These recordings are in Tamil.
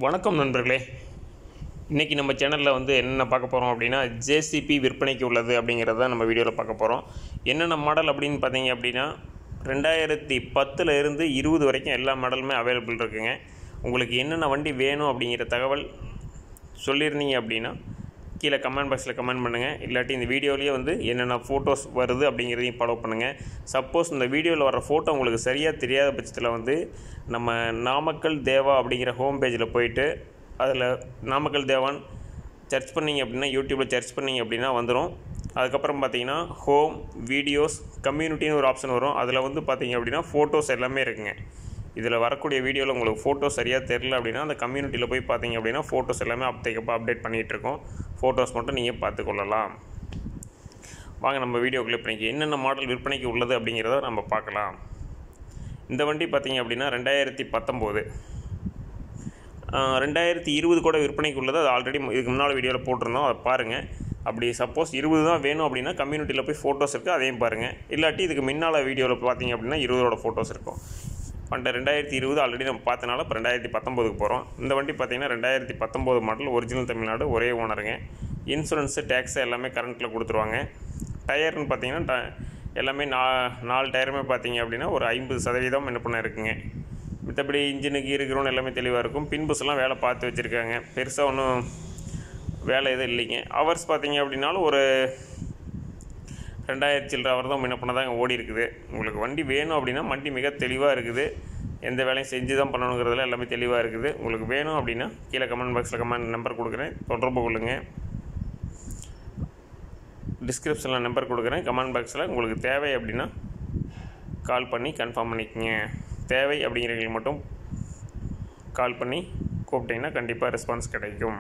வணக்கம் நண்பர்களே இன்றைக்கி நம்ம சேனலில் வந்து என்னென்ன பார்க்க போகிறோம் அப்படின்னா ஜேசிபி விற்பனைக்கு உள்ளது அப்படிங்கிறத நம்ம வீடியோவில் பார்க்க போகிறோம் என்னென்ன மாடல் அப்படின்னு பார்த்தீங்க அப்படின்னா ரெண்டாயிரத்தி பத்தில் இருந்து இருபது வரைக்கும் எல்லா மாடலுமே அவைலபிள் இருக்குங்க உங்களுக்கு என்னென்ன வண்டி வேணும் அப்படிங்கிற தகவல் சொல்லியிருந்தீங்க அப்படின்னா கீழே கமெண்ட் பாக்ஸில் கமெண்ட் பண்ணுங்கள் இல்லாட்டி இந்த வீடியோலேயே வந்து என்னென்ன ஃபோட்டோஸ் வருது அப்படிங்கிறதையும் ஃபாலோ பண்ணுங்கள் சப்போஸ் இந்த வீடியோவில் வர ஃபோட்டோ உங்களுக்கு சரியாக தெரியாத பட்சத்தில் வந்து நம்ம நாமக்கல் தேவா அப்படிங்கிற ஹோம் பேஜில் போயிட்டு அதில் நாமக்கல் தேவான் சர்ச் பண்ணிங்க அப்படின்னா யூடியூப்பில் சர்ச் பண்ணிங்க அப்படின்னா வந்துடும் அதுக்கப்புறம் பார்த்தீங்கன்னா ஹோம் வீடியோஸ் கம்யூனிட்டின்னு ஒரு ஆப்ஷன் வரும் அதில் வந்து பார்த்தீங்க அப்படின்னா ஃபோட்டோஸ் எல்லாமே இருக்குங்க இதில் வரக்கூடிய வீடியோவில் உங்களுக்கு ஃபோட்டோ சரியாக தெரில அப்படின்னா அந்த கம்யூனிட்டியில் போய் பார்த்தீங்க அப்படின்னா ஃபோட்டோஸ் எல்லாமே அப்டேக்கப்போ அப்டேட் பண்ணிகிட்ருக்கோம் ஃபோட்டோஸ் மட்டும் நீங்கள் பார்த்துக்கொள்ளலாம் வாங்க நம்ம வீடியோக்குள்ளே பண்ணிக்க என்னென்ன மாடல் விற்பனைக்கு உள்ளது அப்படிங்கிறத நம்ம பார்க்கலாம் இந்த வண்டி பார்த்தீங்க அப்படின்னா ரெண்டாயிரத்தி பத்தொம்போது ரெண்டாயிரத்தி இருபது கூட விற்பனைக்கு உள்ளது அது ஆல்ரெடி இதுக்கு முன்னால் வீடியோவில் போட்டிருந்தோம் அதை பாருங்கள் அப்படி சப்போஸ் இருபது தான் வேணும் அப்படின்னா கம்யூனிட்டியில் போய் ஃபோட்டோஸ் இருக்குது அதையும் பாருங்கள் இல்லாட்டி இதுக்கு முன்னால் வீடியோவில் பார்த்தீங்க அப்படின்னா இருபதோட ஃபோட்டோஸ் இருக்கும் பண்ட ரெண்டாயிரத்தி இருபது ஆல்ரெடி நம்ம பார்த்தனால இப்போ ரெண்டாயிரத்தி பத்தொம்போதுக்கு போகிறோம் இந்த வண்டி பார்த்தீங்கன்னா ரெண்டாயிரத்தி பத்தொம்போது மாடல் ஒரிஜினல் தமிழ்நாடு ஒரே ஓனருங்க இன்சூரன்ஸு டேக்ஸு எல்லாமே கரண்ட்டில் கொடுத்துருவாங்க டயர்னு பார்த்தீங்கன்னா ட எல்லாமே நா நாலு டயருமே பார்த்தீங்க அப்படின்னா ஒரு ஐம்பது சதவீதம் என்ன பண்ண இருக்குங்க மற்றபடி இன்ஜினுக்கு இருக்கிறோன்னு எல்லாமே தெளிவாக இருக்கும் பின்புஸ்லாம் வேலை பார்த்து வச்சுருக்காங்க பெருசாக ஒன்றும் வேலை எதுவும் இல்லைங்க ஹவர்ஸ் பார்த்தீங்க அப்படின்னாலும் ஒரு ரெண்டாயிரத்தி சில்லற அவர் தான் முன்ன பண்ண தாங்க ஓடி இருக்குது உங்களுக்கு வண்டி வேணும் அப்படின்னா வண்டி மிக தெளிவாக இருக்குது எந்த வேலையும் செஞ்சு தான் பண்ணணுங்கிறதுல எல்லாமே தெளிவாக இருக்குது உங்களுக்கு வேணும் அப்படின்னா கீழே கமெண்ட் பாக்ஸில் கமெண்ட் நம்பர் கொடுக்குறேன் தொடர்பு கொள்ளுங்கள் டிஸ்கிரிப்ஷனில் நம்பர் கொடுக்குறேன் கமெண்ட் பாக்ஸில் உங்களுக்கு தேவை அப்படின்னா கால் பண்ணி கன்ஃபார்ம் பண்ணிக்கோங்க தேவை அப்படிங்கிறவங்களுக்கு மட்டும் கால் பண்ணி கூப்பிட்டிங்கன்னா கண்டிப்பாக ரெஸ்பான்ஸ் கிடைக்கும்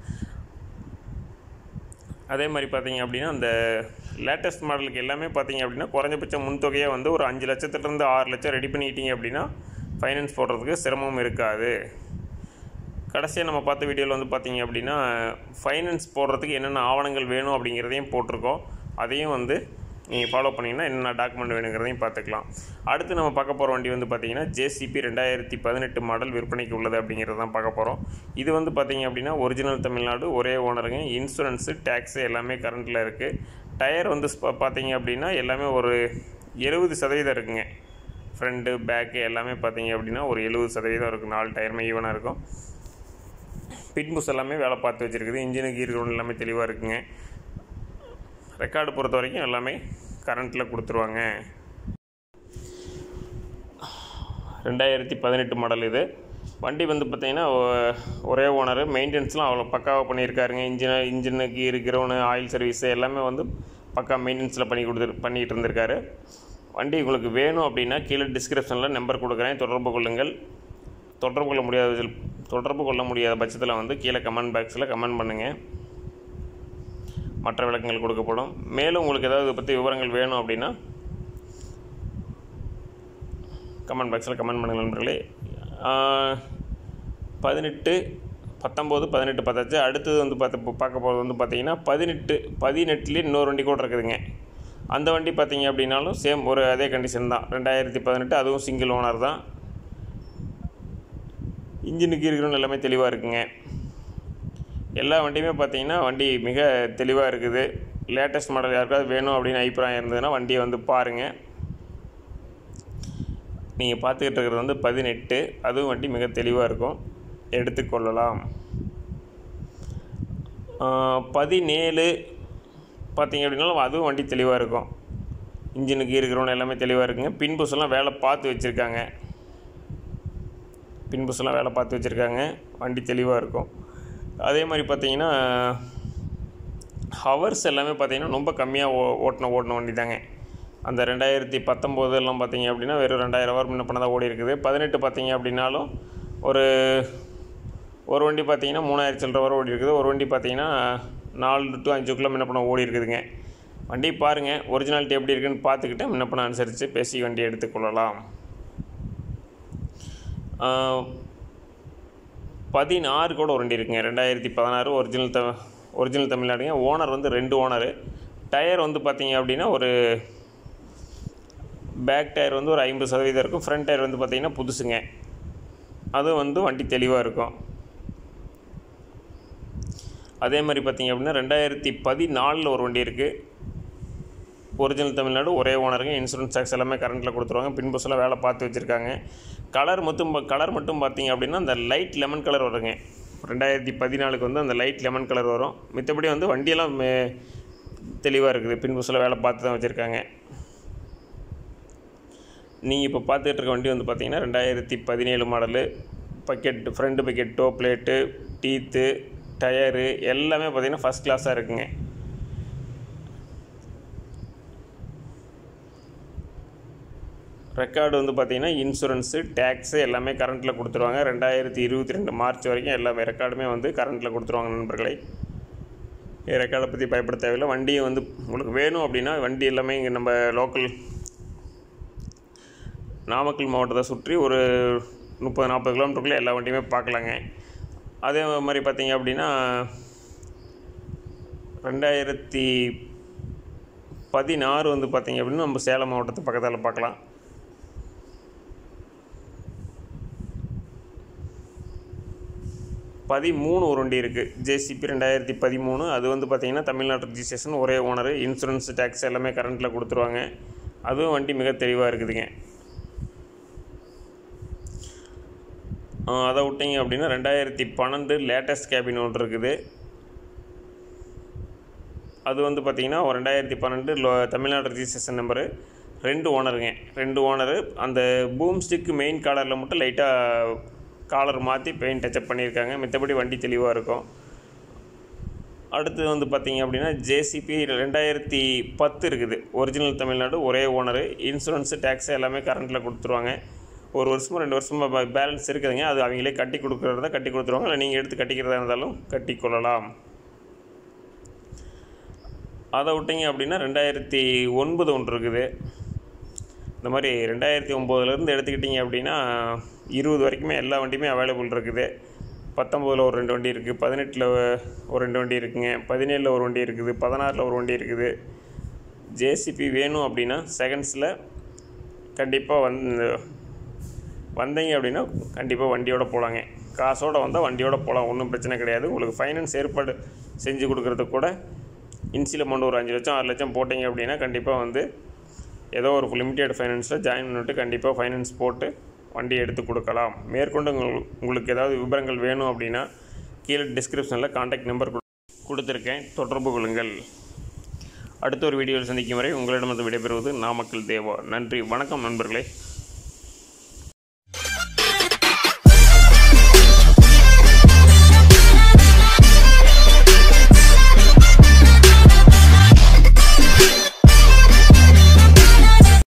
அதே மாதிரி பார்த்தீங்க அப்படின்னா அந்த லேட்டஸ்ட் மாடலுக்கு எல்லாமே பார்த்தீங்க அப்படின்னா குறைஞ்சபட்ச முன்தொகையாக வந்து ஒரு அஞ்சு லட்சத்துலேருந்து ஆறு லட்சம் ரெடி பண்ணிக்கிட்டீங்க அப்படின்னா ஃபைனான்ஸ் போடுறதுக்கு சிரமம் இருக்காது கடைசியாக நம்ம பார்த்த வீடியோவில் வந்து பார்த்தீங்க அப்படின்னா ஃபைனான்ஸ் போடுறதுக்கு என்னென்ன ஆவணங்கள் வேணும் அப்படிங்கிறதையும் போட்டிருக்கோம் அதையும் வந்து நீங்கள் ஃபாலோ பண்ணிங்கன்னா என்னென்ன டாக்குமெண்ட் வேணுங்கிறதையும் பார்த்துக்கலாம் அடுத்து நம்ம பார்க்க போகிற வண்டி வந்து பார்த்தீங்கன்னா ஜேசிபி ரெண்டாயிரத்தி பதினெட்டு மாடல் விற்பனைக்கு உள்ளது அப்படிங்கிறது தான் பார்க்க போகிறோம் இது வந்து பார்த்தீங்க அப்படின்னா ஒரிஜினல் தமிழ்நாடு ஒரே ஓனருங்க இன்சூரன்ஸு டேக்ஸு எல்லாமே கரண்ட்டில் இருக்குது டயர் வந்து ஸ்ப- பார்த்தீங்க அப்படின்னா எல்லாமே ஒரு எழுபது சதவீதம் இருக்குங்க ஃப்ரண்ட்டு பேக்கு எல்லாமே பார்த்தீங்க அப்படின்னா ஒரு எழுபது சதவீதம் இருக்குது நாலு டயருமே ஈவனாக இருக்கும் பின்புஸ் எல்லாமே வேலை பார்த்து வச்சுருக்குது இன்ஜினுக்கு இருக்கிறவங்க எல்லாமே தெளிவாக இருக்குங்க ரெக்கார்டு பொறுத்த வரைக்கும் எல்லாமே கரண்ட்டில் கொடுத்துருவாங்க ரெண்டாயிரத்தி பதினெட்டு மாடல் இது வண்டி வந்து பார்த்திங்கன்னா ஒ- ஒரே ஓனர் மெயின்டெனன்ஸ்லாம் அவ்வளோ பக்காவாக பண்ணியிருக்காருங்க இன்ஜின் இன்ஜினுக்கு இருக்கிறவனு ஆயில் சர்வீஸ் எல்லாமே வந்து பக்கா மெயின்டெனன்ஸில் பண்ணி கொடுத்து பண்ணிகிட்டு இருந்திருக்காரு வண்டி உங்களுக்கு வேணும் அப்படின்னா கீழே டிஸ்கிரிப்ஷனில் நம்பர் கொடுக்குறேன் தொடர்பு கொள்ளுங்கள் தொடர்பு கொள்ள முடியாத தொடர்பு கொள்ள முடியாத பட்சத்தில் வந்து கீழே கமெண்ட் பாக்ஸில் கமெண்ட் பண்ணுங்கள் மற்ற விளக்கங்கள் கொடுக்கப்படும் மேலும் உங்களுக்கு ஏதாவது இதை பற்றி விவரங்கள் வேணும் அப்படின்னா கமெண்ட் பாக்ஸில் கமெண்ட் பண்ணுங்கள் நண்பர்களே ஆஹ், பதினெட்டு பத்தொம்போது பதினெட்டு பத்தாச்சு அடுத்தது வந்து பார்த்து பார்க்க போகிறது வந்து பார்த்தீங்கன்னா பதினெட்டு பதினெட்டுலேயே இன்னொரு வண்டி கூட இருக்குதுங்க அந்த வண்டி பார்த்தீங்க அப்படின்னாலும் சேம் ஒரு அதே கண்டிஷன் தான் ரெண்டாயிரத்தி பதினெட்டு அதுவும் சிங்கிள் ஓனர் தான் இன்ஜினுக்கு இருக்கிறவங்க எல்லாமே தெளிவாக இருக்குங்க எல்லா வண்டியுமே பார்த்தீங்கன்னா வண்டி மிக தெளிவாக இருக்குது லேட்டஸ்ட் மாடல் யாருக்காவது வேணும் அப்படின்னு அபிப்பிராயம் இருந்ததுன்னா வண்டியை வந்து பாருங்கள் நீங்கள் பார்த்துக்கிட்டு இருக்கிறது வந்து பதினெட்டு அதுவும் வண்டி மிக தெளிவாக இருக்கும் எடுத்துக்கொள்ளலாம் ஆஹ், பதினேழு பார்த்தீங்க அப்படின்னாலும் அதுவும் வண்டி தெளிவாக இருக்கும் இன்ஜினுக்கு இருக்கிறவங்க எல்லாமே தெளிவாக இருக்குங்க பின்புஸ்லாம் வேலை பார்த்து வச்சுருக்காங்க பின்புஸ்லாம் வேலை பார்த்து வச்சுருக்காங்க வண்டி தெளிவாக இருக்கும் அதே மாதிரி பார்த்தீங்கன்னா ஹவர்ஸ் எல்லாமே பார்த்தீங்கன்னா ரொம்ப கம்மியாக ஓ ஓட்டின ஓட்டின வண்டி தாங்க அந்த ரெண்டாயிரத்தி பத்தொம்போது எல்லாம் பார்த்தீங்க அப்படின்னா வெறும் ரெண்டாயிரம் ஹவர் முன்ன பண்ண தான் ஓடி இருக்குது பதினெட்டு பார்த்தீங்க அப்படின்னாலும் ஒரு ஒரு வண்டி பார்த்தீங்கன்னா மூணாயிரத்தி சில்லற வரை ஓடி இருக்குது ஒரு வண்டி பார்த்தீங்கன்னா நாலு டு அஞ்சு கிலோ முன்ன பண்ண ஓடி இருக்குதுங்க வண்டி பாருங்கள் ஒரிஜினாலிட்டி எப்படி இருக்குன்னு பார்த்துக்கிட்டு முன்ன பண்ண அனுசரித்து பேசி வண்டி எடுத்துக்கொள்ளலாம் ஆஹ், பதினாறு கூட ஒரு வண்டி இருக்குங்க ரெண்டாயிரத்தி பதினாறு ஒரிஜினல் த ஒரிஜினல் தமிழ்நாடுங்க ஓனர் வந்து ரெண்டு ஓனரு டயர் வந்து பார்த்தீங்க அப்படின்னா ஒரு பேக் டயர் வந்து ஒரு ஐம்பது சதவீதம் இருக்கும் ஃப்ரண்ட் டயர் வந்து பார்த்தீங்கன்னா புதுசுங்க அது வந்து வண்டி தெளிவாக இருக்கும் அதே மாதிரி பார்த்தீங்க அப்படின்னா ரெண்டாயிரத்தி பதினாலில் ஒரு வண்டி இருக்குது ஒரிஜினல் தமிழ்நாடு ஒரே ஓனருங்க இன்சூரன்ஸ் டேக்ஸ் எல்லாமே கரண்ட்டில் கொடுத்துருவாங்க பின்புசெல்லாம் வேலை பார்த்து வச்சுருக்காங்க கலர் மட்டும் கலர் மட்டும் பார்த்தீங்க அப்படின்னா அந்த லைட் லெமன் கலர் வருங்க ரெண்டாயிரத்தி பதினாலுக்கு வந்து அந்த லைட் லெமன் கலர் வரும் மித்தபடி வந்து வண்டியெல்லாம் மே- தெளிவாக இருக்குது பின்புசெல்லாம் வேலை பார்த்து தான் வச்சுருக்காங்க நீங்கள் இப்போ பார்த்துட்டு இருக்க வண்டி வந்து பார்த்தீங்கன்னா ரெண்டாயிரத்தி பதினேழு model bucket front bucket toe plate teeth tyre எல்லாமே பார்த்தீங்கன்னா ஃபஸ்ட் கிளாஸாக இருக்குங்க ரெக்கார்டு வந்து பார்த்தீங்கன்னா இன்சூரன்ஸு டேக்ஸு எல்லாமே கரண்ட்டில் கொடுத்துருவாங்க ரெண்டாயிரத்தி இருபத்தி ரெண்டு மார்ச் வரைக்கும் எல்லாமே ரெக்கார்டுமே வந்து கரண்ட்டில் கொடுத்துருவாங்க நண்பர்களே ரெக்கார்டை பற்றி பயப்பட தேவையில்லை வண்டியை வந்து உங்களுக்கு வேணும் அப்படின்னா வண்டி எல்லாமே இங்கே நம்ம லோக்கல் நாமக்கல் மாவட்டத்தை சுற்றி ஒரு முப்பது நாற்பது கிலோமீட்டருக்குள்ளே எல்லா வண்டியுமே பார்க்கலாங்க அதே மாதிரி பார்த்தீங்க அப்படின்னா ரெண்டாயிரத்தி பதினாறு வந்து பார்த்தீங்க அப்படின்னா நம்ம சேலம் மாவட்டத்து பக்கத்தில் பார்க்கலாம் பதிமூணு ஒரு வண்டி இருக்குது ஜேசிபி ரெண்டாயிரத்தி பதிமூணு அது வந்து பார்த்திங்கன்னா தமிழ்நாடு ரிஜிஸ்ட்ரேஷன் ஒரே ஓனர் இன்சூரன்ஸ் டேக்ஸ் எல்லாமே கரண்ட்டில் கொடுத்துருவாங்க அதுவும் வண்டி மிக தெளிவாக இருக்குதுங்க ஆ, அதை விட்டீங்க அப்படின்னா ரெண்டாயிரத்தி பன்னெண்டு லேட்டஸ்ட் கேபின் ஒன்று இருக்குது அது வந்து பார்த்திங்கன்னா ஒரு ரெண்டாயிரத்தி பன்னெண்டு லோ தமிழ்நாடு ரிஜிஸ்ட்ரேஷன் நம்பரு ரெண்டு ஓனருங்க ரெண்டு ஓனரு அந்த பூம் ஸ்டிக்கு மெயின் காலரில் மட்டும் லைட்டாக காலர் மாற்றி பெயிண்ட் டச்சப் பண்ணியிருக்காங்க மித்தபடி வண்டி தெளிவாக இருக்கும் அடுத்து வந்து பார்த்தீங்க அப்படின்னா ஜேசிபி ரெண்டாயிரத்தி பத்து இருக்குது ஒரிஜினல் தமிழ்நாடு ஒரே ஓனரு இன்சூரன்ஸு டேக்ஸ் எல்லாமே கரண்ட்டில் கொடுத்துருவாங்க ஒரு வருஷமோ ரெண்டு வருஷமோ பேலன்ஸ் இருக்குதுங்க அது அவங்களே கட்டி கொடுக்குறதா கட்டி கொடுத்துருவாங்க இல்லை நீங்கள் எடுத்து கட்டிக்கிறதா இருந்தாலும் கட்டி கொள்ளலாம் அதை விட்டீங்க அப்படின்னா ரெண்டாயிரத்தி ஒன்பது ஒன்று இருக்குது இந்த மாதிரி ரெண்டாயிரத்தி ஒம்போதுலேருந்து எடுத்துக்கிட்டிங்க அப்படின்னா இருபது வரைக்குமே எல்லா வண்டியுமே அவைலபிள் இருக்குது பத்தொம்போதில் ஒரு ரெண்டு வண்டி இருக்குது பதினெட்டில் ஒரு ரெண்டு வண்டி இருக்குங்க பதினேழில் ஒரு வண்டி இருக்குது பதினாறில் ஒரு வண்டி இருக்குது ஜேசிபி வேணும் அப்படின்னா செகண்ட்ஸில் கண்டிப்பாக வந்து வந்தீங்க அப்படின்னா கண்டிப்பாக வண்டியோட போகலாங்க காசோட வந்தால் வண்டியோட போகலாம் ஒன்றும் பிரச்சனை கிடையாது உங்களுக்கு ஃபைனான்ஸ் ஏற்பாடு செஞ்சு கொடுக்குறதுக்கு கூட இன்சியல் அமௌண்ட் ஒரு அஞ்சு லட்சம் ஆறு லட்சம் போட்டிங்க அப்படின்னா கண்டிப்பாக வந்து ஏதோ ஒரு லிமிடெட் ஃபைனான்ஸில் ஜாயின் பண்ணிட்டு கண்டிப்பாக ஃபைனான்ஸ் போட்டு வண்டி எடுத்து கொடுக்கலாம் மேற்கொண்டு உங்களுக்கு உங்களுக்கு ஏதாவது விவரங்கள் வேணும் அப்படின்னா கீழே டிஸ்கிரிப்ஷனில் காண்டாக்ட் நம்பர் கொடுத்துருக்கேன் தொடர்பு கொள்ளுங்கள் அடுத்த ஒரு வீடியோவில் சந்திக்கும் வரை உங்களிடமிருந்து விடைபெறுவது நாமக்கல் தேவா நன்றி வணக்கம் நண்பர்களே